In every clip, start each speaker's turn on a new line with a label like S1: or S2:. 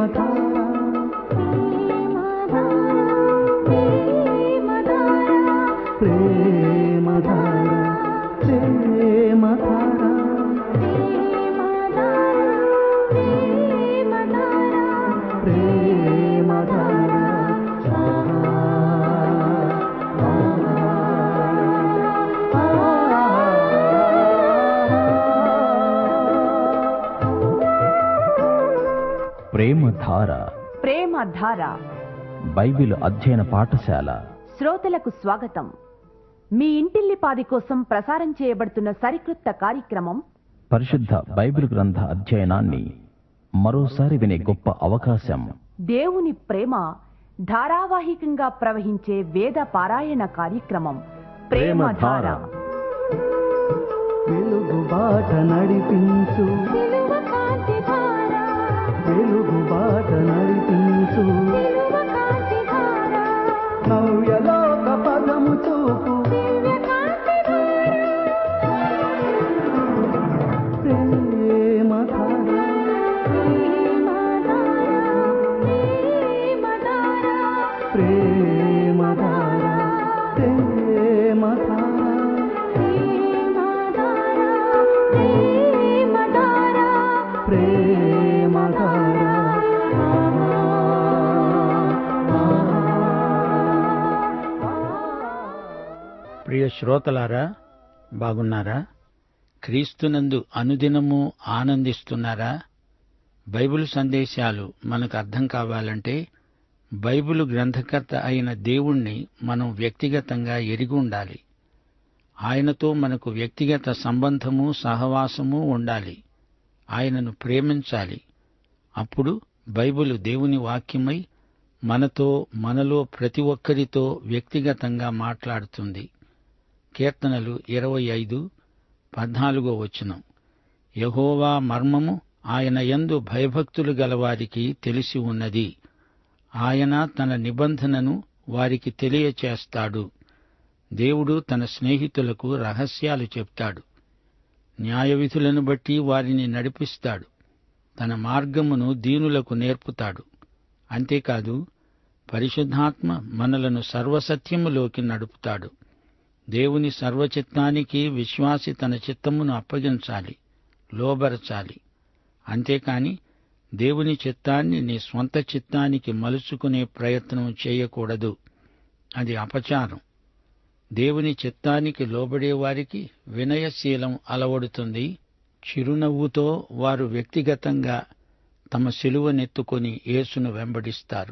S1: ప్రేమధార
S2: ప్రేమ ధార
S1: బైబిల్ అధ్యయన పాఠశాల
S2: శ్రోతలకు స్వాగతం మీ ఇంటిల్లిపాది కోసం ప్రసారం చేయబడుతున్న సరికృత్త కార్యక్రమం
S1: పరిశుద్ధ బైబిల్ గ్రంథ అధ్యయనాన్ని మరోసారి వినే గొప్ప అవకాశం
S2: దేవుని ప్రేమ ధారావాహికంగా ప్రవహించే వేద పారాయణ కార్యక్రమం ప్రేమ ధార
S3: వెలుగు బాట నడిపించు వెలుగు బాట నడిపించు నవ్యలోక పదము చూపు ప్రేమ ప్రేమ ప్రేమ ప్రేమ
S4: ప్రియ శ్రోతలారా బాగున్నారా క్రీస్తునందు అనుదినము ఆనందిస్తున్నారా బైబిల్ సందేశాలు మనకు అర్థం కావాలంటే బైబిల్ గ్రంథకర్త అయిన దేవుణ్ణి మనం వ్యక్తిగతంగా ఎరిగి ఉండాలి ఆయనతో మనకు వ్యక్తిగత సంబంధము సహవాసము ఉండాలి ఆయనను ప్రేమించాలి అప్పుడు బైబిల్ దేవుని వాక్యమై మనతో మనలో ప్రతి ఒక్కరితో వ్యక్తిగతంగా మాట్లాడుతుంది కీర్తనలు ఇరవై ఐదు పద్నాలుగో వచనం యహోవా మర్మము ఆయన యందు భయభక్తులు గలవారికి తెలిసి ఉన్నది ఆయన తన నిబంధనను వారికి తెలియచేస్తాడు దేవుడు తన స్నేహితులకు రహస్యాలు చెప్తాడు న్యాయవిధులను బట్టి వారిని నడిపిస్తాడు తన మార్గమును దీనులకు నేర్పుతాడు అంతేకాదు పరిశుద్ధాత్మ మనలను సర్వసత్యములోకి నడుపుతాడు దేవుని సర్వచిత్తానికి విశ్వాసి తన చిత్తమును అప్పగించాలి లోబరచాలి అంతేకాని దేవుని చిత్తాన్ని నీ స్వంత చిత్తానికి మలుచుకునే ప్రయత్నం చేయకూడదు అది అపచారం దేవుని చిత్తానికి లోబడే వారికి వినయశీలం అలవడుతుంది చిరునవ్వుతో వారు వ్యక్తిగతంగా తమ సిలువనెత్తుకొని యేసును వెంబడిస్తారు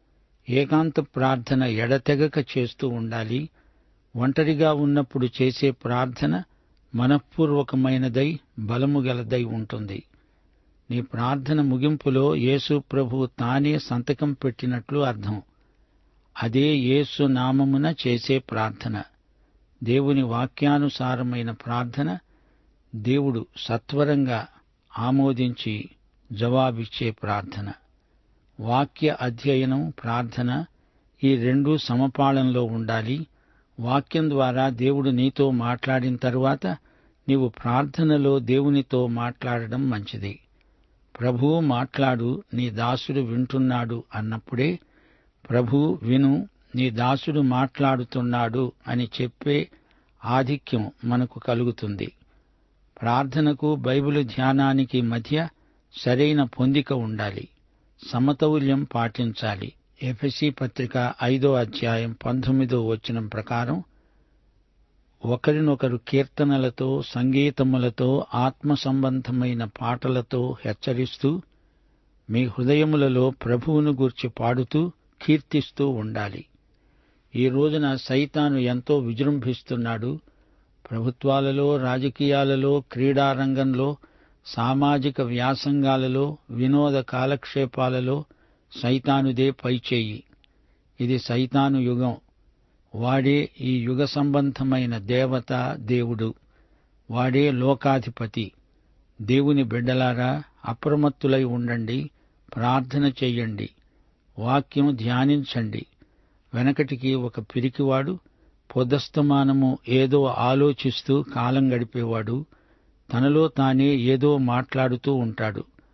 S4: ఏకాంత ప్రార్థన ఎడతెగక చేస్తూ ఉండాలి ఒంటరిగా ఉన్నప్పుడు చేసే ప్రార్థన మనఃపూర్వకమైనదై బలము గలదై ఉంటుంది నీ ప్రార్థన ముగింపులో యేసు ప్రభు తానే సంతకం పెట్టినట్లు అర్థం అదే యేసు నామమున చేసే ప్రార్థన దేవుని వాక్యానుసారమైన ప్రార్థన దేవుడు సత్వరంగా ఆమోదించి జవాబిచ్చే ప్రార్థన వాక్య అధ్యయనం ప్రార్థన ఈ రెండూ సమపాళంలో ఉండాలి వాక్యం ద్వారా దేవుడు నీతో మాట్లాడిన తరువాత నీవు ప్రార్థనలో దేవునితో మాట్లాడడం మంచిది ప్రభువు మాట్లాడు నీ దాసుడు వింటున్నాడు అన్నప్పుడే ప్రభు విను నీ దాసుడు మాట్లాడుతున్నాడు అని చెప్పే ఆధిక్యం మనకు కలుగుతుంది ప్రార్థనకు బైబిలు ధ్యానానికి మధ్య సరైన పొందిక ఉండాలి సమతౌల్యం పాటించాలి ఎఫ్ఎసి పత్రిక ఐదో అధ్యాయం పంతొమ్మిదో వచనం ప్రకారం ఒకరినొకరు కీర్తనలతో సంగీతములతో ఆత్మ సంబంధమైన పాటలతో హెచ్చరిస్తూ మీ హృదయములలో ప్రభువును గూర్చి పాడుతూ కీర్తిస్తూ ఉండాలి ఈ రోజున సైతాను ఎంతో విజృంభిస్తున్నాడు ప్రభుత్వాలలో రాజకీయాలలో క్రీడారంగంలో సామాజిక వ్యాసంగాలలో వినోద కాలక్షేపాలలో సైతానుదే పైచేయి ఇది సైతాను యుగం వాడే ఈ యుగ సంబంధమైన దేవత దేవుడు వాడే లోకాధిపతి దేవుని బిడ్డలారా అప్రమత్తులై ఉండండి ప్రార్థన చెయ్యండి వాక్యం ధ్యానించండి వెనకటికి ఒక పిరికివాడు పొదస్తమానము ఏదో ఆలోచిస్తూ కాలం గడిపేవాడు తనలో తానే ఏదో మాట్లాడుతూ ఉంటాడు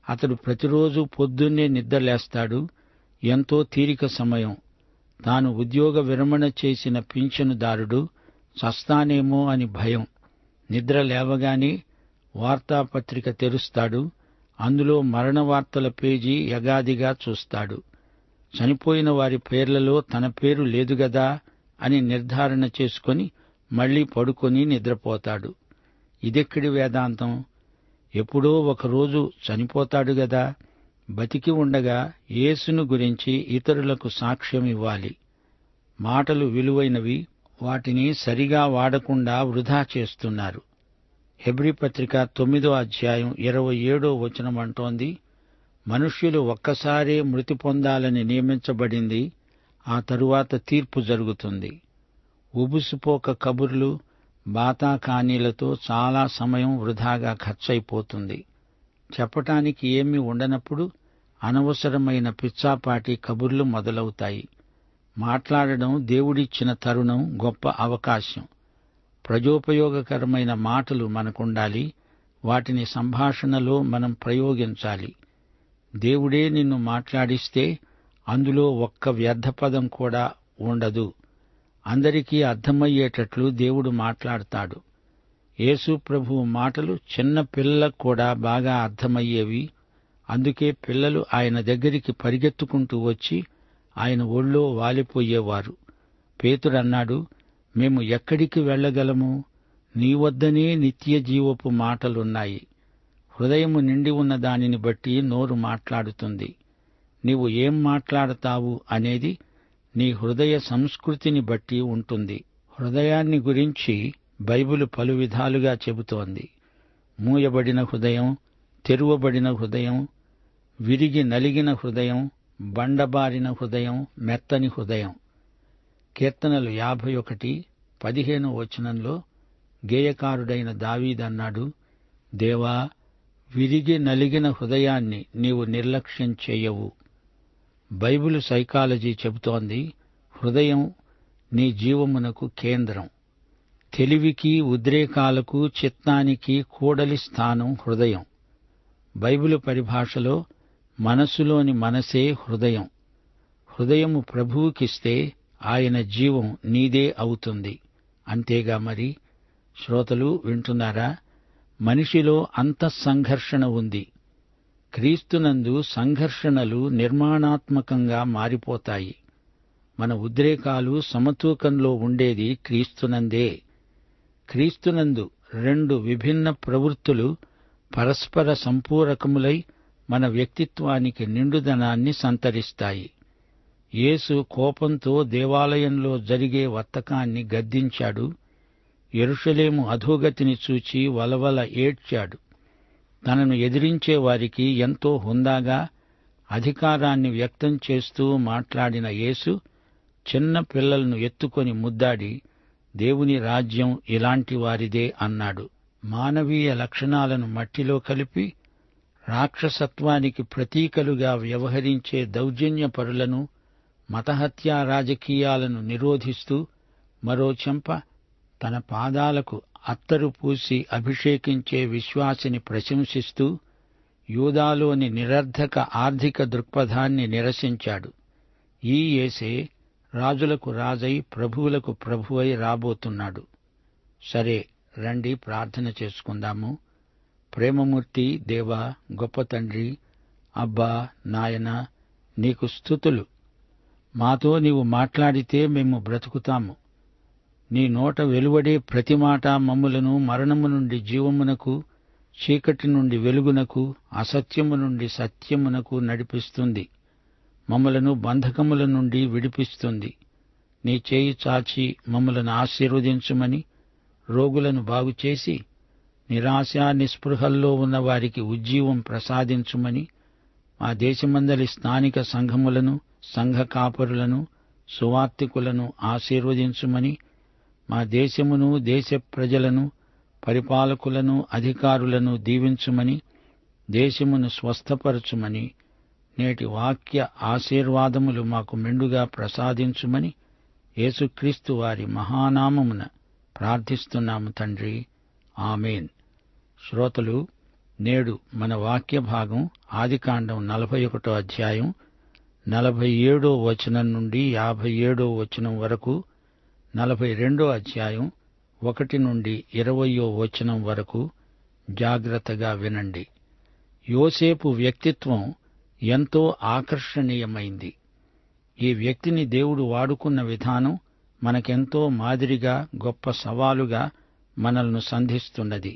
S4: అతడు ప్రతిరోజు పొద్దున్నే నిద్రలేస్తాడు ఎంతో తీరిక సమయం తాను ఉద్యోగ విరమణ చేసిన పింఛనుదారుడు చస్తానేమో అని భయం నిద్ర లేవగానే వార్తాపత్రిక తెరుస్తాడు అందులో మరణ వార్తల పేజీ యగాదిగా చూస్తాడు చనిపోయిన వారి పేర్లలో తన పేరు లేదు గదా అని నిర్ధారణ చేసుకొని మళ్లీ పడుకొని నిద్రపోతాడు ఇదెక్కడి వేదాంతం ఎప్పుడో ఒకరోజు చనిపోతాడు గదా బతికి ఉండగా యేసును గురించి ఇతరులకు సాక్ష్యం ఇవ్వాలి మాటలు విలువైనవి వాటిని సరిగా వాడకుండా వృధా చేస్తున్నారు హెబ్రి పత్రిక తొమ్మిదో అధ్యాయం ఇరవై ఏడో వచనం అంటోంది మనుష్యులు ఒక్కసారే మృతి పొందాలని నియమించబడింది ఆ తరువాత తీర్పు జరుగుతుంది ఉబుసుపోక కబుర్లు బాతాకానీలతో చాలా సమయం వృధాగా ఖర్చయిపోతుంది చెప్పటానికి ఏమీ ఉండనప్పుడు అనవసరమైన పిచ్చాపాటి కబుర్లు మొదలవుతాయి మాట్లాడడం దేవుడిచ్చిన తరుణం గొప్ప అవకాశం ప్రజోపయోగకరమైన మాటలు మనకుండాలి వాటిని సంభాషణలో మనం ప్రయోగించాలి దేవుడే నిన్ను మాట్లాడిస్తే అందులో ఒక్క వ్యర్థపదం కూడా ఉండదు అందరికీ అర్థమయ్యేటట్లు దేవుడు మాట్లాడతాడు యేసు ప్రభువు మాటలు చిన్న పిల్లలకు కూడా బాగా అర్థమయ్యేవి అందుకే పిల్లలు ఆయన దగ్గరికి పరిగెత్తుకుంటూ వచ్చి ఆయన ఒళ్ళో వాలిపోయేవారు పేతుడన్నాడు మేము ఎక్కడికి వెళ్ళగలము నీ వద్దనే నిత్య జీవపు మాటలున్నాయి హృదయము నిండి ఉన్న దానిని బట్టి నోరు మాట్లాడుతుంది నీవు ఏం మాట్లాడతావు అనేది నీ హృదయ సంస్కృతిని బట్టి ఉంటుంది హృదయాన్ని గురించి బైబిల్ పలు విధాలుగా చెబుతోంది మూయబడిన హృదయం తెరువబడిన హృదయం విరిగి నలిగిన హృదయం బండబారిన హృదయం మెత్తని హృదయం కీర్తనలు యాభై ఒకటి పదిహేను వచనంలో గేయకారుడైన దావీదన్నాడు దేవా విరిగి నలిగిన హృదయాన్ని నీవు నిర్లక్ష్యం చేయవు బైబిల్ సైకాలజీ చెబుతోంది హృదయం నీ జీవమునకు కేంద్రం తెలివికి ఉద్రేకాలకు చిత్తానికి కూడలి స్థానం హృదయం బైబిలు పరిభాషలో మనసులోని మనసే హృదయం హృదయము ప్రభువుకిస్తే ఆయన జీవం నీదే అవుతుంది అంతేగా మరి శ్రోతలు వింటున్నారా మనిషిలో అంతఃసంఘర్షణ ఉంది క్రీస్తునందు సంఘర్షణలు నిర్మాణాత్మకంగా మారిపోతాయి మన ఉద్రేకాలు సమతూకంలో ఉండేది క్రీస్తునందే క్రీస్తునందు రెండు విభిన్న ప్రవృత్తులు పరస్పర సంపూరకములై మన వ్యక్తిత్వానికి నిండుదనాన్ని సంతరిస్తాయి యేసు కోపంతో దేవాలయంలో జరిగే వర్తకాన్ని గద్దించాడు ఎరుషలేము అధోగతిని చూచి వలవల ఏడ్చాడు తనను ఎదిరించే వారికి ఎంతో హుందాగా అధికారాన్ని వ్యక్తం చేస్తూ మాట్లాడిన యేసు చిన్న పిల్లలను ఎత్తుకొని ముద్దాడి దేవుని రాజ్యం ఇలాంటి వారిదే అన్నాడు మానవీయ లక్షణాలను మట్టిలో కలిపి రాక్షసత్వానికి ప్రతీకలుగా వ్యవహరించే దౌర్జన్యపరులను మతహత్యా రాజకీయాలను నిరోధిస్తూ మరో చెంప తన పాదాలకు అత్తరు పూసి అభిషేకించే విశ్వాసిని ప్రశంసిస్తూ యూదాలోని నిరర్ధక ఆర్థిక దృక్పథాన్ని నిరసించాడు ఈ యేసే రాజులకు రాజై ప్రభువులకు ప్రభువై రాబోతున్నాడు సరే రండి ప్రార్థన చేసుకుందాము ప్రేమమూర్తి దేవా గొప్ప తండ్రి అబ్బా నాయన నీకు స్థుతులు మాతో నీవు మాట్లాడితే మేము బ్రతుకుతాము నీ నోట వెలువడే ప్రతి మాట మమ్ములను మరణము నుండి జీవమునకు చీకటి నుండి వెలుగునకు అసత్యము నుండి సత్యమునకు నడిపిస్తుంది మమ్మలను బంధకముల నుండి విడిపిస్తుంది నీ చేయి చాచి మమ్మలను ఆశీర్వదించుమని రోగులను బాగుచేసి నిరాశ నిస్పృహల్లో ఉన్న వారికి ఉజ్జీవం ప్రసాదించుమని మా దేశమందలి స్థానిక సంఘములను సంఘ కాపరులను సువార్తికులను ఆశీర్వదించుమని మా దేశమును దేశ ప్రజలను పరిపాలకులను అధికారులను దీవించుమని దేశమును స్వస్థపరచుమని నేటి వాక్య ఆశీర్వాదములు మాకు మెండుగా ప్రసాదించుమని యేసుక్రీస్తు వారి మహానామమున ప్రార్థిస్తున్నాము తండ్రి ఆమెన్ శ్రోతలు నేడు మన వాక్య భాగం ఆదికాండం నలభై ఒకటో అధ్యాయం నలభై ఏడో వచనం నుండి యాభై ఏడో వచనం వరకు నలభై రెండో అధ్యాయం ఒకటి నుండి ఇరవయో వచనం వరకు జాగ్రత్తగా వినండి యోసేపు వ్యక్తిత్వం ఎంతో ఆకర్షణీయమైంది ఈ వ్యక్తిని దేవుడు వాడుకున్న విధానం మనకెంతో మాదిరిగా గొప్ప సవాలుగా మనల్ని సంధిస్తున్నది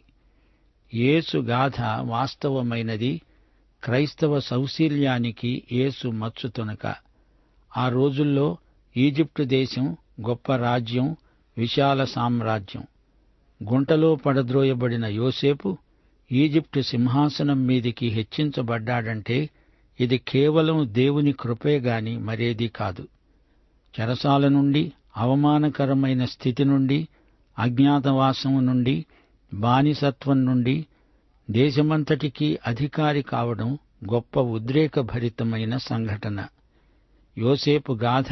S4: యేసు గాథ వాస్తవమైనది క్రైస్తవ సౌశీల్యానికి యేసు మచ్చుతునక ఆ రోజుల్లో ఈజిప్టు దేశం గొప్ప రాజ్యం విశాల సామ్రాజ్యం గుంటలో పడద్రోయబడిన యోసేపు ఈజిప్టు సింహాసనం మీదికి హెచ్చించబడ్డాడంటే ఇది కేవలం దేవుని కృపే గాని మరేదీ కాదు చెరసాల నుండి అవమానకరమైన స్థితి నుండి అజ్ఞాతవాసం నుండి బానిసత్వం నుండి దేశమంతటికీ అధికారి కావడం గొప్ప ఉద్రేకభరితమైన సంఘటన యోసేపు గాథ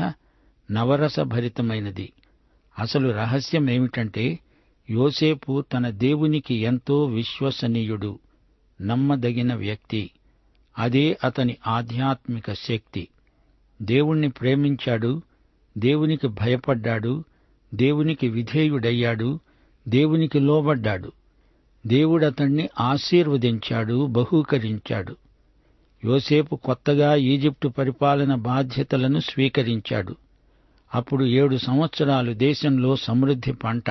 S4: నవరసభరితమైనది అసలు రహస్యమేమిటంటే యోసేపు తన దేవునికి ఎంతో విశ్వసనీయుడు నమ్మదగిన వ్యక్తి అదే అతని ఆధ్యాత్మిక శక్తి దేవుణ్ణి ప్రేమించాడు దేవునికి భయపడ్డాడు దేవునికి విధేయుడయ్యాడు దేవునికి లోబడ్డాడు దేవుడతణ్ణి ఆశీర్వదించాడు బహూకరించాడు యోసేపు కొత్తగా ఈజిప్టు పరిపాలన బాధ్యతలను స్వీకరించాడు అప్పుడు ఏడు సంవత్సరాలు దేశంలో సమృద్ధి పంట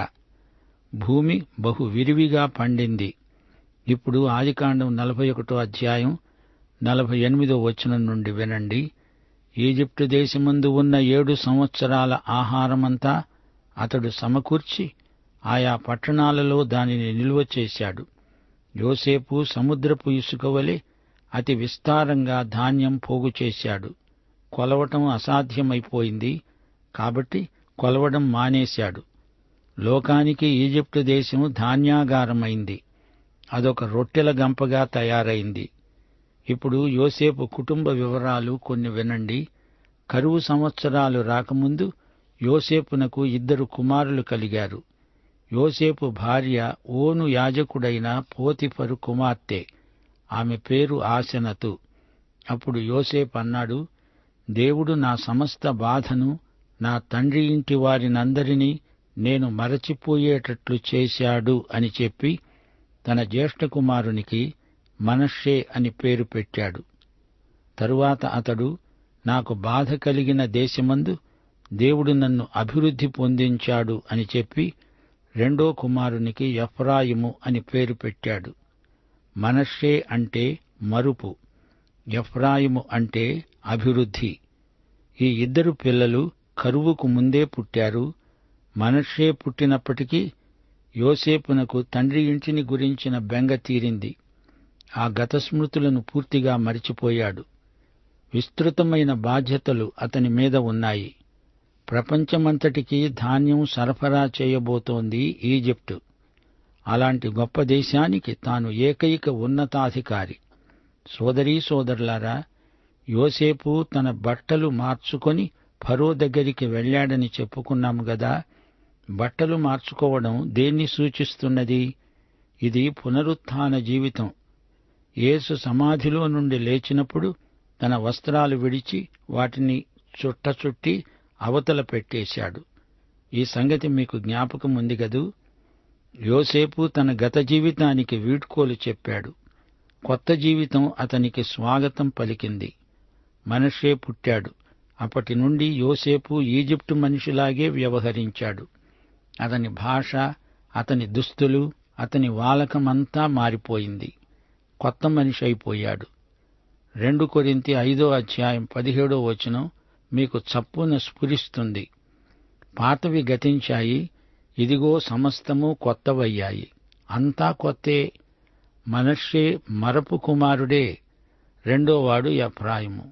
S4: భూమి బహు విరివిగా పండింది ఇప్పుడు ఆదికాండం నలభై ఒకటో అధ్యాయం నలభై ఎనిమిదో వచనం నుండి వినండి ఈజిప్టు దేశమందు ఉన్న ఏడు సంవత్సరాల ఆహారమంతా అతడు సమకూర్చి ఆయా పట్టణాలలో దానిని నిల్వ చేశాడు యోసేపు సముద్రపు ఇసుక వలె అతి విస్తారంగా ధాన్యం పోగు చేశాడు కొలవటం అసాధ్యమైపోయింది కాబట్టి కొలవడం మానేశాడు లోకానికి ఈజిప్టు దేశం ధాన్యాగారమైంది అదొక రొట్టెల గంపగా తయారైంది ఇప్పుడు యోసేపు కుటుంబ వివరాలు కొన్ని వినండి కరువు సంవత్సరాలు రాకముందు యోసేపునకు ఇద్దరు కుమారులు కలిగారు యోసేపు భార్య ఓను యాజకుడైన పోతిఫరు కుమార్తె ఆమె పేరు ఆసెనతు అప్పుడు యోసేపు అన్నాడు దేవుడు నా సమస్త బాధను నా తండ్రి ఇంటి వారినందరినీ నేను మరచిపోయేటట్లు చేశాడు అని చెప్పి తన జ్యేష్ఠ కుమారునికి మనషే అని పేరు పెట్టాడు తరువాత అతడు నాకు బాధ కలిగిన దేశమందు దేవుడు నన్ను అభివృద్ధి పొందించాడు అని చెప్పి రెండో కుమారునికి ఎఫ్రాయిము అని పేరు పెట్టాడు మనషే అంటే మరుపు ఎఫ్రాయిము అంటే అభివృద్ధి ఈ ఇద్దరు పిల్లలు కరువుకు ముందే పుట్టారు మనషే పుట్టినప్పటికీ యోసేపునకు తండ్రి ఇంటిని గురించిన బెంగ తీరింది ఆ గత స్మృతులను పూర్తిగా మరిచిపోయాడు విస్తృతమైన బాధ్యతలు అతని మీద ఉన్నాయి ప్రపంచమంతటికీ ధాన్యం సరఫరా చేయబోతోంది ఈజిప్టు అలాంటి గొప్ప దేశానికి తాను ఏకైక ఉన్నతాధికారి సోదరీ సోదరులారా యోసేపు తన బట్టలు మార్చుకొని ఫరో దగ్గరికి వెళ్ళాడని చెప్పుకున్నాము గదా బట్టలు మార్చుకోవడం దేన్ని సూచిస్తున్నది ఇది పునరుత్థాన జీవితం యేసు సమాధిలో నుండి లేచినప్పుడు తన వస్త్రాలు విడిచి వాటిని చుట్ట చుట్టి అవతల పెట్టేశాడు ఈ సంగతి మీకు జ్ఞాపకం ఉంది గదూ యోసేపు తన గత జీవితానికి వీడ్కోలు చెప్పాడు కొత్త జీవితం అతనికి స్వాగతం పలికింది మనషే పుట్టాడు అప్పటి నుండి యోసేపు ఈజిప్టు మనిషిలాగే వ్యవహరించాడు అతని భాష అతని దుస్తులు అతని వాలకమంతా మారిపోయింది కొత్త మనిషి అయిపోయాడు రెండు కొరింతి ఐదో అధ్యాయం పదిహేడో వచనం మీకు చప్పున స్ఫురిస్తుంది పాతవి గతించాయి ఇదిగో సమస్తము కొత్తవయ్యాయి అంతా కొత్తే మనషే మరపు కుమారుడే రెండోవాడు ఎఫ్రాయిము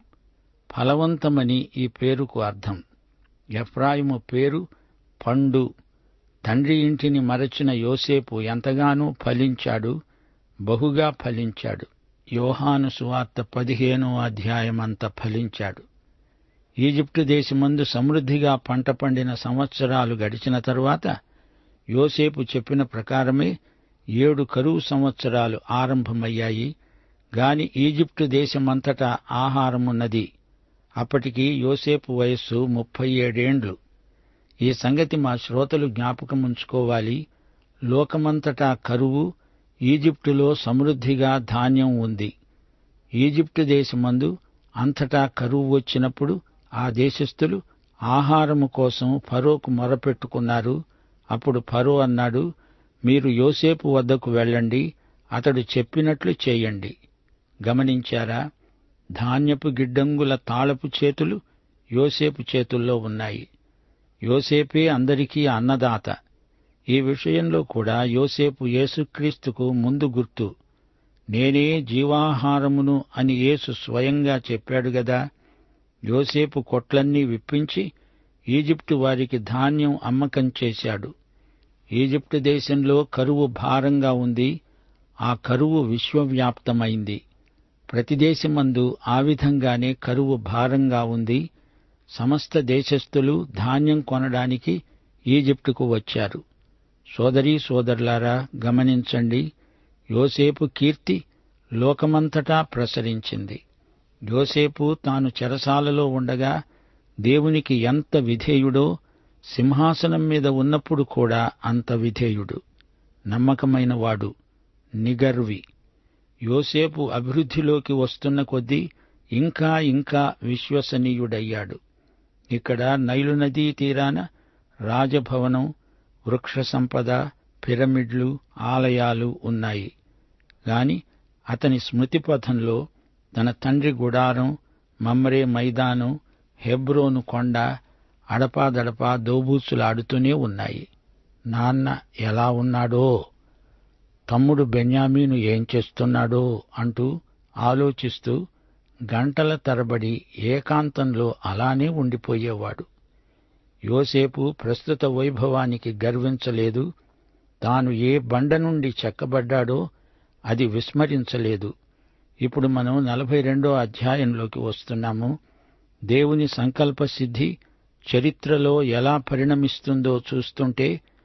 S4: ఫలవంతమని ఈ పేరుకు అర్థం ఎఫ్రాయిము పేరు పండు తండ్రి ఇంటిని మరచిన యోసేపు ఎంతగానో ఫలించాడు బహుగా ఫలించాడు యోహాను సువార్త పదిహేనో అధ్యాయమంత ఫలించాడు ఈజిప్టు దేశమందు సమృద్ధిగా పంట పండిన సంవత్సరాలు గడిచిన తరువాత యోసేపు చెప్పిన ప్రకారమే ఏడు కరువు సంవత్సరాలు ఆరంభమయ్యాయి గాని ఈజిప్టు దేశమంతటా ఆహారమున్నది అప్పటికి యోసేపు వయస్సు ముప్పై ఏడేండ్లు ఈ సంగతి మా శ్రోతలు జ్ఞాపకముంచుకోవాలి లోకమంతటా కరువు ఈజిప్టులో సమృద్ధిగా ధాన్యం ఉంది ఈజిప్టు దేశమందు అంతటా కరువు వచ్చినప్పుడు ఆ దేశస్థులు ఆహారము కోసం ఫరోకు మొరపెట్టుకున్నారు అప్పుడు ఫరో అన్నాడు మీరు యోసేపు వద్దకు వెళ్ళండి అతడు చెప్పినట్లు చేయండి గమనించారా ధాన్యపు గిడ్డంగుల తాళపు చేతులు యోసేపు చేతుల్లో ఉన్నాయి యోసేపే అందరికీ అన్నదాత ఈ విషయంలో కూడా యోసేపు యేసుక్రీస్తుకు ముందు గుర్తు నేనే జీవాహారమును అని యేసు స్వయంగా చెప్పాడు గదా యోసేపు కొట్లన్నీ విప్పించి ఈజిప్టు వారికి ధాన్యం అమ్మకం చేశాడు ఈజిప్టు దేశంలో కరువు భారంగా ఉంది ఆ కరువు విశ్వవ్యాప్తమైంది ప్రతి దేశమందు ఆ విధంగానే కరువు భారంగా ఉంది సమస్త దేశస్థులు ధాన్యం కొనడానికి ఈజిప్టుకు వచ్చారు సోదరీ సోదరులారా గమనించండి యోసేపు కీర్తి లోకమంతటా ప్రసరించింది యోసేపు తాను చెరసాలలో ఉండగా దేవునికి ఎంత విధేయుడో సింహాసనం మీద ఉన్నప్పుడు కూడా అంత విధేయుడు నమ్మకమైన వాడు నిగర్వి యోసేపు అభివృద్ధిలోకి వస్తున్న కొద్దీ ఇంకా ఇంకా విశ్వసనీయుడయ్యాడు ఇక్కడ నైలు నదీ తీరాన రాజభవనం వృక్ష సంపద పిరమిడ్లు ఆలయాలు ఉన్నాయి గాని అతని స్మృతిపథంలో తన తండ్రి గుడారం మమ్రే మైదానం హెబ్రోను కొండ అడపాదడపా దోబూచులాడుతూనే ఉన్నాయి నాన్న ఎలా ఉన్నాడో తమ్ముడు బెన్యామీను ఏం చేస్తున్నాడో అంటూ ఆలోచిస్తూ గంటల తరబడి ఏకాంతంలో అలానే ఉండిపోయేవాడు యోసేపు ప్రస్తుత వైభవానికి గర్వించలేదు తాను ఏ బండ నుండి చెక్కబడ్డాడో అది విస్మరించలేదు ఇప్పుడు మనం నలభై రెండో అధ్యాయంలోకి వస్తున్నాము దేవుని సంకల్ప సిద్ధి చరిత్రలో ఎలా పరిణమిస్తుందో చూస్తుంటే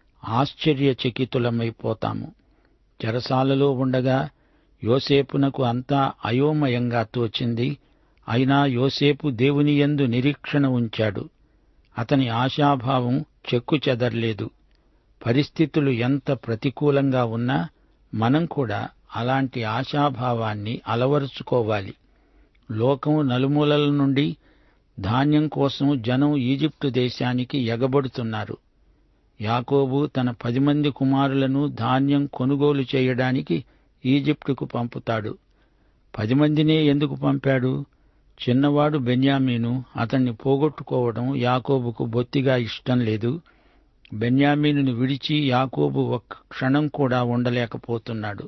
S4: ఆశ్చర్యచకితులమైపోతాము చెరసాలలో ఉండగా యోసేపునకు అంతా అయోమయంగా తోచింది అయినా యోసేపు దేవుని యందు నిరీక్షణ ఉంచాడు అతని ఆశాభావం చెక్కు చెదర్లేదు పరిస్థితులు ఎంత ప్రతికూలంగా ఉన్నా మనం కూడా అలాంటి ఆశాభావాన్ని అలవరుచుకోవాలి లోకం నలుమూలల నుండి ధాన్యం కోసం జనం ఈజిప్టు దేశానికి ఎగబడుతున్నారు యాకోబు తన పది మంది కుమారులను ధాన్యం కొనుగోలు చేయడానికి ఈజిప్టుకు పంపుతాడు పది మందినే ఎందుకు పంపాడు చిన్నవాడు బెన్యామీను అతన్ని పోగొట్టుకోవడం యాకోబుకు బొత్తిగా ఇష్టం లేదు బెన్యామీనుని విడిచి యాకోబు ఒక్క క్షణం కూడా ఉండలేకపోతున్నాడు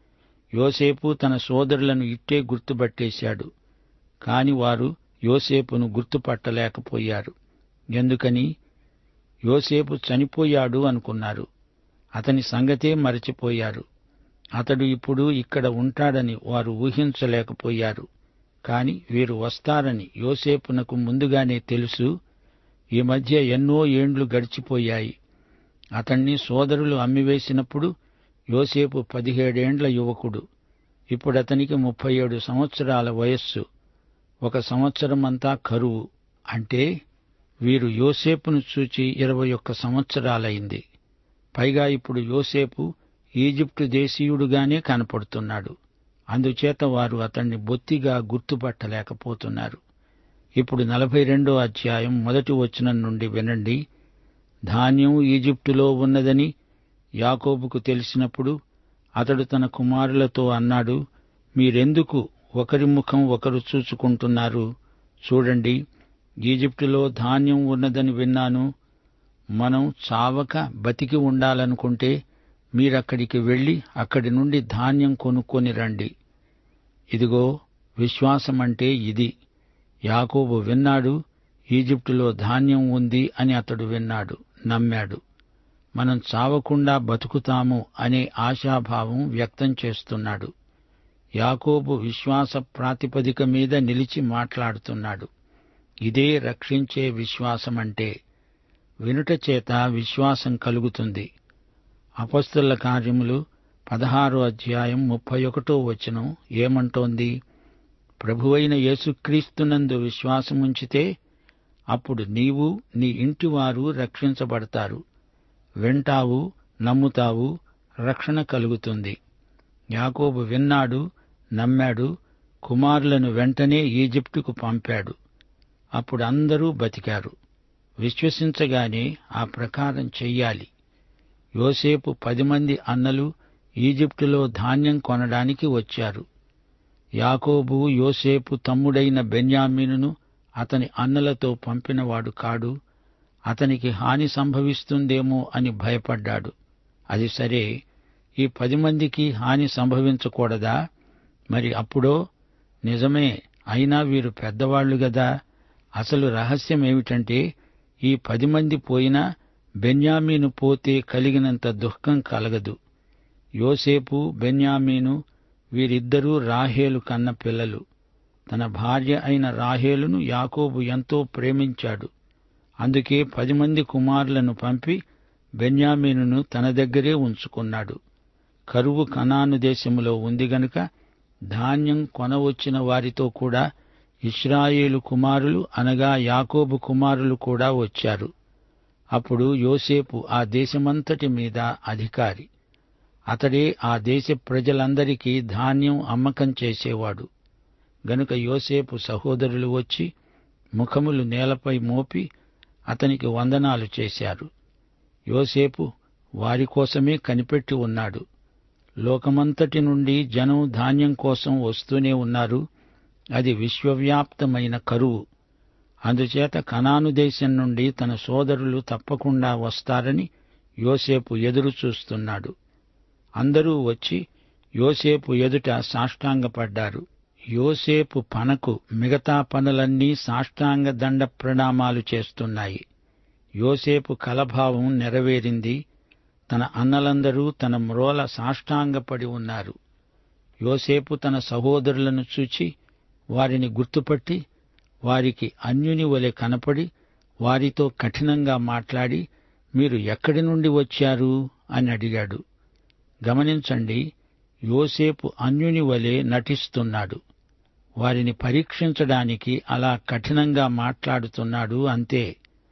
S4: యోసేపు తన సోదరులను ఇట్టే గుర్తుపట్టేశాడు కాని వారు యోసేపును గుర్తుపట్టలేకపోయారు ఎందుకని యోసేపు చనిపోయాడు అనుకున్నారు అతని సంగతే మరచిపోయారు అతడు ఇప్పుడు ఇక్కడ ఉంటాడని వారు ఊహించలేకపోయారు కాని వీరు వస్తారని యోసేపునకు ముందుగానే తెలుసు ఈ మధ్య ఎన్నో ఏండ్లు గడిచిపోయాయి అతణ్ణి సోదరులు అమ్మివేసినప్పుడు యోసేపు పదిహేడేండ్ల యువకుడు ఇప్పుడతనికి ముప్పై ఏడు సంవత్సరాల వయస్సు ఒక సంవత్సరమంతా కరువు అంటే వీరు యోసేపును చూచి ఇరవై ఒక్క సంవత్సరాలైంది పైగా ఇప్పుడు యోసేపు ఈజిప్టు దేశీయుడుగానే కనపడుతున్నాడు అందుచేత వారు అతన్ని బొత్తిగా గుర్తుపట్టలేకపోతున్నారు ఇప్పుడు నలభై రెండో అధ్యాయం మొదటి వచనం నుండి వినండి ధాన్యం ఈజిప్టులో ఉన్నదని యాకోబుకు తెలిసినప్పుడు అతడు తన కుమారులతో అన్నాడు మీరెందుకు ఒకరి ముఖం ఒకరు చూచుకుంటున్నారు చూడండి ఈజిప్టులో ధాన్యం ఉన్నదని విన్నాను మనం చావక బతికి ఉండాలనుకుంటే మీరక్కడికి వెళ్లి అక్కడి నుండి ధాన్యం కొనుక్కొని రండి ఇదిగో విశ్వాసమంటే ఇది యాకోబు విన్నాడు ఈజిప్టులో ధాన్యం ఉంది అని అతడు విన్నాడు నమ్మాడు మనం చావకుండా బతుకుతాము అనే ఆశాభావం వ్యక్తం చేస్తున్నాడు యాకోబు విశ్వాస ప్రాతిపదిక మీద నిలిచి మాట్లాడుతున్నాడు ఇదే రక్షించే విశ్వాసమంటే వినుట చేత విశ్వాసం కలుగుతుంది అపస్తుల కార్యములు పదహారో అధ్యాయం ముప్పై ఒకటో వచనం ఏమంటోంది ప్రభువైన యేసుక్రీస్తునందు విశ్వాసముంచితే అప్పుడు నీవు నీ ఇంటివారు రక్షించబడతారు వింటావు నమ్ముతావు రక్షణ కలుగుతుంది యాకోబు విన్నాడు నమ్మాడు కుమారులను వెంటనే ఈజిప్టుకు పంపాడు అప్పుడు అందరూ బతికారు విశ్వసించగానే ఆ ప్రకారం చెయ్యాలి యోసేపు పది మంది అన్నలు ఈజిప్టులో ధాన్యం కొనడానికి వచ్చారు యాకోబు యోసేపు తమ్ముడైన బెన్యామీనును అతని అన్నలతో పంపినవాడు కాడు అతనికి హాని సంభవిస్తుందేమో అని భయపడ్డాడు అది సరే ఈ పది మందికి హాని సంభవించకూడదా మరి అప్పుడో నిజమే అయినా వీరు పెద్దవాళ్లు గదా అసలు రహస్యం ఏమిటంటే ఈ పది మంది పోయినా బెన్యామీను పోతే కలిగినంత దుఃఖం కలగదు యోసేపు బెన్యామీను వీరిద్దరూ రాహేలు కన్న పిల్లలు తన భార్య అయిన రాహేలును యాకోబు ఎంతో ప్రేమించాడు అందుకే పది మంది కుమారులను పంపి బెన్యామీనును తన దగ్గరే ఉంచుకున్నాడు కరువు కనాను దేశములో ఉంది గనుక ధాన్యం కొనవచ్చిన వారితో కూడా ఇస్రాయేలు కుమారులు అనగా యాకోబు కుమారులు కూడా వచ్చారు అప్పుడు యోసేపు ఆ దేశమంతటి మీద అధికారి అతడే ఆ దేశ ప్రజలందరికీ ధాన్యం అమ్మకం చేసేవాడు గనుక యోసేపు సహోదరులు వచ్చి ముఖములు నేలపై మోపి అతనికి వందనాలు చేశారు యోసేపు వారి కోసమే కనిపెట్టి ఉన్నాడు లోకమంతటి నుండి జనం ధాన్యం కోసం వస్తూనే ఉన్నారు అది విశ్వవ్యాప్తమైన కరువు అందుచేత కనాను దేశం నుండి తన సోదరులు తప్పకుండా వస్తారని యోసేపు ఎదురు చూస్తున్నాడు అందరూ వచ్చి యోసేపు ఎదుట సాష్టాంగపడ్డారు యోసేపు పనకు మిగతా పనులన్నీ సాష్టాంగ దండ ప్రణామాలు చేస్తున్నాయి యోసేపు కలభావం నెరవేరింది తన అన్నలందరూ తన మ్రోల సాష్టాంగపడి ఉన్నారు యోసేపు తన సహోదరులను చూచి వారిని గుర్తుపట్టి వారికి అన్యుని వలె కనపడి వారితో కఠినంగా మాట్లాడి మీరు ఎక్కడి నుండి వచ్చారు అని అడిగాడు గమనించండి యోసేపు అన్యుని వలె నటిస్తున్నాడు వారిని పరీక్షించడానికి అలా కఠినంగా మాట్లాడుతున్నాడు అంతే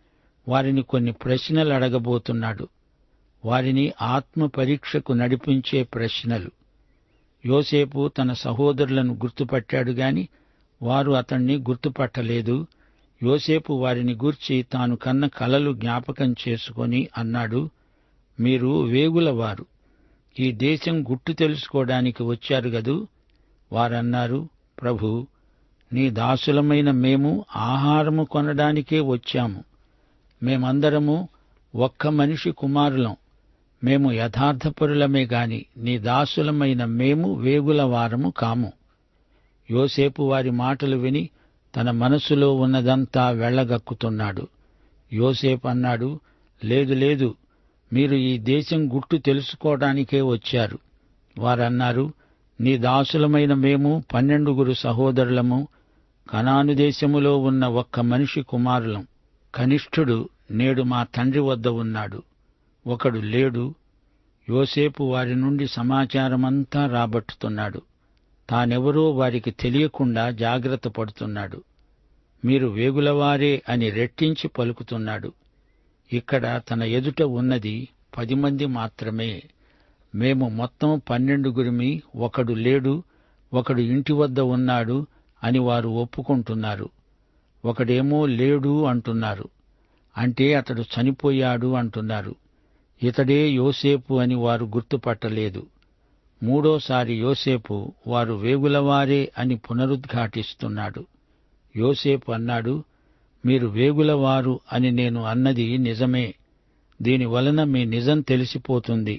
S4: వారిని కొన్ని ప్రశ్నలు అడగబోతున్నాడు వారిని ఆత్మ పరీక్షకు నడిపించే ప్రశ్నలు యోసేపు తన సహోదరులను గుర్తుపట్టాడు గాని వారు అతణ్ణి గుర్తుపట్టలేదు యోసేపు వారిని గూర్చి తాను కన్న కలలు జ్ఞాపకం చేసుకొని అన్నాడు మీరు వేగులవారు ఈ దేశం గుట్టు తెలుసుకోవడానికి వచ్చారు గదు వారన్నారు ప్రభు నీ దాసులమైన మేము ఆహారము కొనడానికే వచ్చాము మేమందరము ఒక్క మనిషి కుమారులం మేము యథార్థపరులమే గాని నీ దాసులమైన మేము వేగుల వారము కాము యోసేపు వారి మాటలు విని తన మనసులో ఉన్నదంతా వెళ్లగక్కుతున్నాడు యోసేపు అన్నాడు లేదు లేదు మీరు ఈ దేశం గుట్టు తెలుసుకోవడానికే వచ్చారు వారన్నారు నీ దాసులమైన మేము పన్నెండుగురు సహోదరులము కనాను దేశములో ఉన్న ఒక్క మనిషి కుమారులం కనిష్ఠుడు నేడు మా తండ్రి వద్ద ఉన్నాడు ఒకడు లేడు యోసేపు వారి నుండి సమాచారమంతా రాబట్టుతున్నాడు తానెవరో వారికి తెలియకుండా జాగ్రత్త పడుతున్నాడు మీరు వేగులవారే అని రెట్టించి పలుకుతున్నాడు ఇక్కడ తన ఎదుట ఉన్నది పది మంది మాత్రమే మేము మొత్తం పన్నెండుగురిమి ఒకడు లేడు ఒకడు ఇంటి వద్ద ఉన్నాడు అని వారు ఒప్పుకుంటున్నారు ఒకడేమో లేడు అంటున్నారు అంటే అతడు చనిపోయాడు అంటున్నారు ఇతడే యోసేపు అని వారు గుర్తుపట్టలేదు మూడోసారి యోసేపు వారు వేగులవారే అని పునరుద్ఘాటిస్తున్నాడు యోసేపు అన్నాడు మీరు వేగులవారు అని నేను అన్నది నిజమే దీని వలన మీ నిజం తెలిసిపోతుంది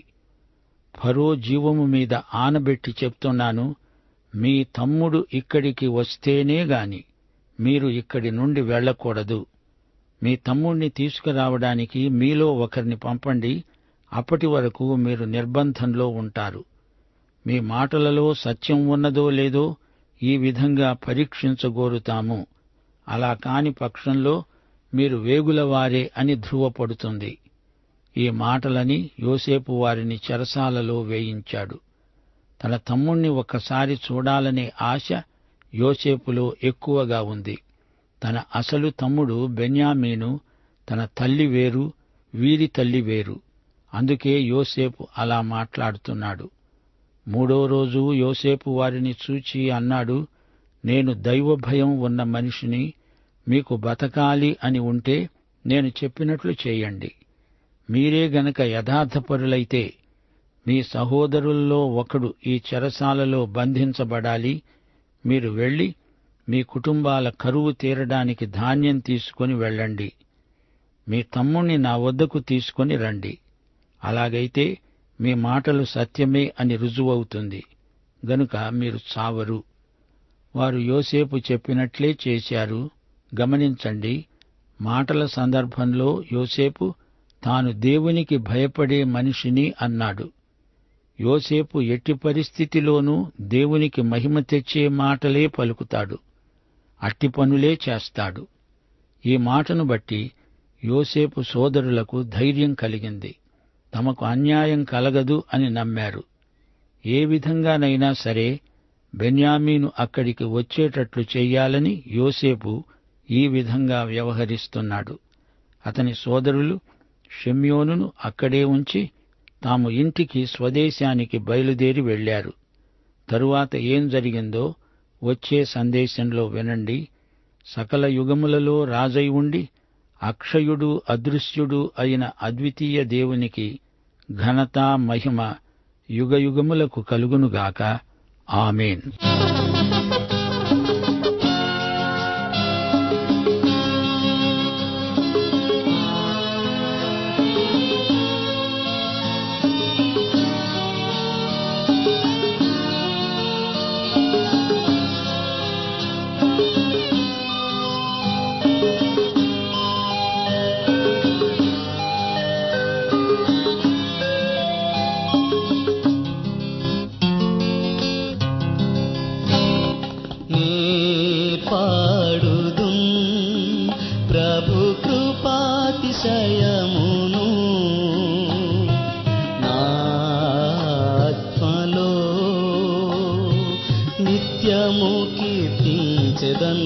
S4: ఫరో జీవము మీద ఆనబెట్టి చెప్తున్నాను మీ తమ్ముడు ఇక్కడికి వస్తేనే గాని మీరు ఇక్కడి నుండి వెళ్ళకూడదు మీ తమ్ముణ్ణి తీసుకురావడానికి మీలో ఒకరిని పంపండి అప్పటి వరకు మీరు నిర్బంధంలో ఉంటారు మీ మాటలలో సత్యం ఉన్నదో లేదో ఈ విధంగా పరీక్షించగోరుతాము అలా కాని పక్షంలో మీరు వేగులవారే అని ధృవపడుతుంది ఈ మాటలని యోసేపు వారిని చెరసాలలో వేయించాడు తన తమ్ముణ్ణి ఒక్కసారి చూడాలనే ఆశ యోసేపులో ఎక్కువగా ఉంది తన అసలు తమ్ముడు బెన్యామీను తన తల్లి వేరు వీరి తల్లి వేరు అందుకే యోసేపు అలా మాట్లాడుతున్నాడు మూడో రోజు యోసేపు వారిని చూచి అన్నాడు నేను దైవభయం ఉన్న మనిషిని మీకు బతకాలి అని ఉంటే నేను చెప్పినట్లు చేయండి మీరే గనక యథార్థపరులైతే మీ సహోదరుల్లో ఒకడు ఈ చెరసాలలో బంధించబడాలి మీరు వెళ్లి మీ కుటుంబాల కరువు తీరడానికి ధాన్యం తీసుకొని వెళ్ళండి మీ తమ్ముణ్ణి నా వద్దకు తీసుకొని రండి అలాగైతే మీ మాటలు సత్యమే అని రుజువవుతుంది గనుక మీరు చావరు వారు యోసేపు చెప్పినట్లే చేశారు గమనించండి మాటల సందర్భంలో యోసేపు తాను దేవునికి భయపడే మనిషిని అన్నాడు యోసేపు ఎట్టి పరిస్థితిలోనూ దేవునికి మహిమ తెచ్చే మాటలే పలుకుతాడు అట్టి పనులే చేస్తాడు ఈ మాటను బట్టి యోసేపు సోదరులకు ధైర్యం కలిగింది తమకు అన్యాయం కలగదు అని నమ్మారు ఏ విధంగానైనా సరే బెన్యామీను అక్కడికి వచ్చేటట్లు చెయ్యాలని యోసేపు ఈ విధంగా వ్యవహరిస్తున్నాడు అతని సోదరులు షెమ్యోనును అక్కడే ఉంచి తాము ఇంటికి స్వదేశానికి బయలుదేరి వెళ్లారు తరువాత ఏం జరిగిందో వచ్చే సందేశంలో వినండి సకల యుగములలో రాజై ఉండి అక్షయుడు అదృశ్యుడు అయిన అద్వితీయ దేవునికి ఘనత మహిమ యుగయుగములకు కలుగునుగాక ఆమెన్
S3: నీ పాడుదు ప్రభు కృపాతిశయమును నా ఆత్మలో నిత్యము కీర్తించెదన్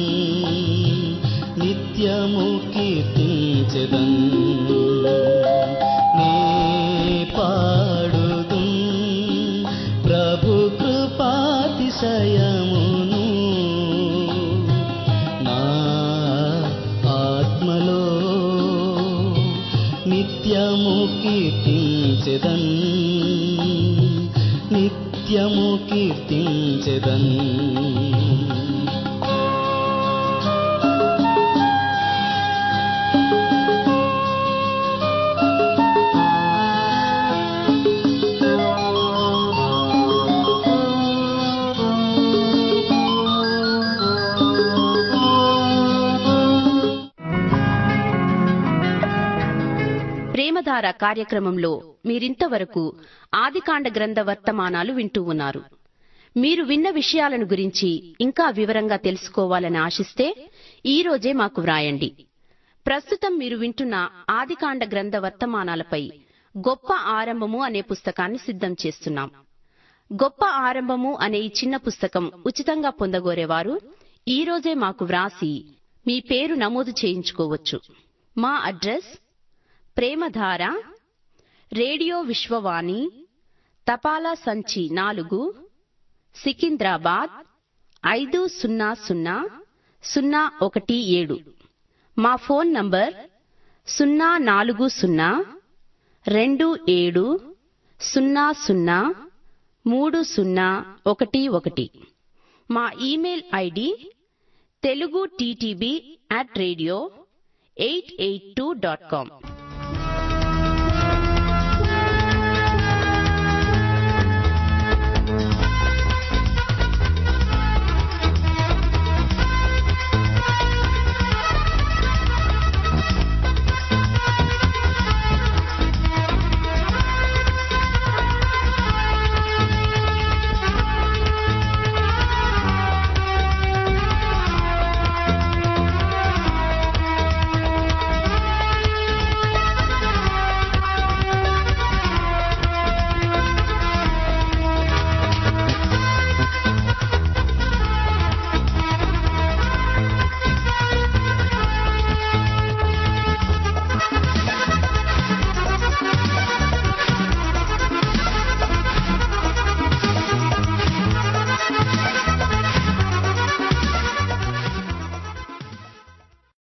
S3: నిత్యము కీర్తించెదన్ నీ పాడుదు ప్రభు కృపాతిశయమును నా ఆత్మలో నిత్యము కీర్తించెదన్ నిత్యము కీర్తించెదన్
S5: ప్రేమధార కార్యక్రమంలో మీరింతవరకు ఆదికాండ గ్రంథ వర్తమానాలు వింటూ ఉన్నారు మీరు విన్న విషయాలను గురించి ఇంకా వివరంగా తెలుసుకోవాలని ఆశిస్తే ఈ రోజే మాకు వ్రాయండి ప్రస్తుతం మీరు వింటున్న ఆదికాండ గ్రంథ వర్తమానాలపై గొప్ప ఆరంభము అనే పుస్తకాన్ని సిద్ధం చేస్తున్నాం గొప్ప ఆరంభము అనే ఈ చిన్న పుస్తకం ఉచితంగా పొందగోరేవారు ఈ రోజే మాకు వ్రాసి మీ పేరు నమోదు చేయించుకోవచ్చు మా అడ్రస్ ప్రేమధార రేడియో విశ్వవాణి తపాలా సంచి నాలుగు సికింద్రాబాద్ ఐదు సున్నా సున్నా సున్నా ఒకటి ఏడు మా ఫోన్ నంబర్ సున్నా నాలుగు సున్నా రెండు ఏడు సున్నా సున్నా మూడు సున్నా ఒకటి ఒకటి మా email ID Telugu TTB at radio eight eight two dot com